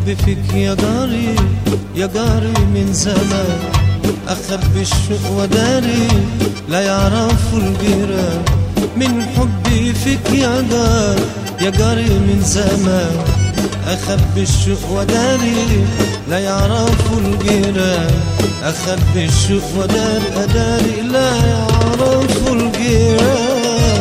حبي فيك يا جاري يا جاري من زمان أخبي الشوق وداري لا يعرفوا الجيران من حبي فيك يا جار يا جاري من زمان أخبي الشوق وداري لا يعرفوا الجيران أخبي الشوق وداري أداري لا يعرفوا الجيران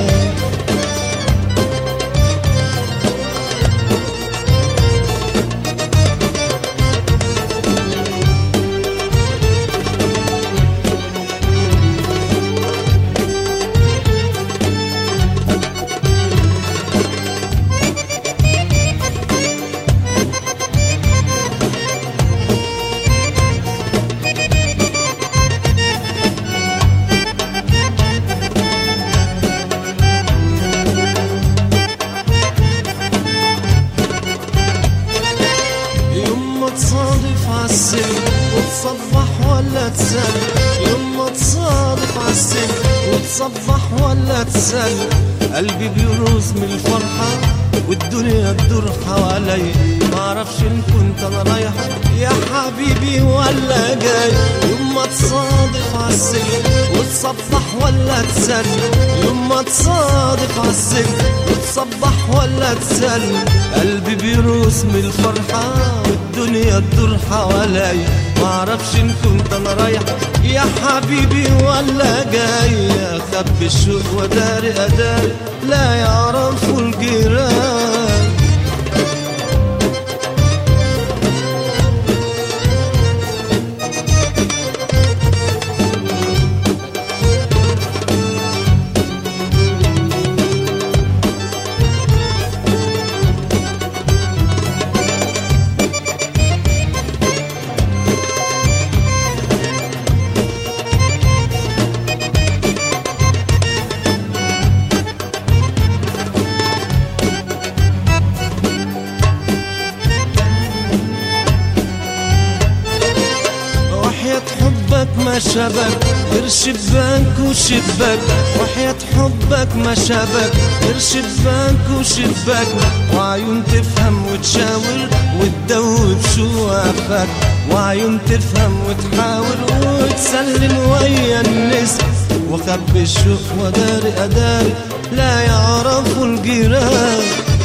يوم ما تصادف عالسن وتصبح ولا تسل يوم ما تصادف عالسن وتصبح ولا تسل قلبي بيرقص من الفرحة والدنيا تدور حوالي ما اعرفش ان كنت انا رايح يا حبيبي ولا جاي يوم ما تصادف عالسن وتصبح ولا تسل يوم ما تصادف عالسن وتصبح ولا تسل قلبي بيروس من الفرحة والدنيا تدور حوالي ما اعرفش ان كنت انا رايح يا حبيبي ولا جاي اخبي الشوق وداري اداري لا يعرفوا الجيران وحياة حبك ما شبك غير شباك وشباك وحياة حبك ما شبك غير شباك وشباك وعيون تفهم وتشاور وتدوب شوافك وعيون تفهم وتحاور وتسلم ويا الناس وخبي الشوق وداري أداري لا يعرفوا الجيران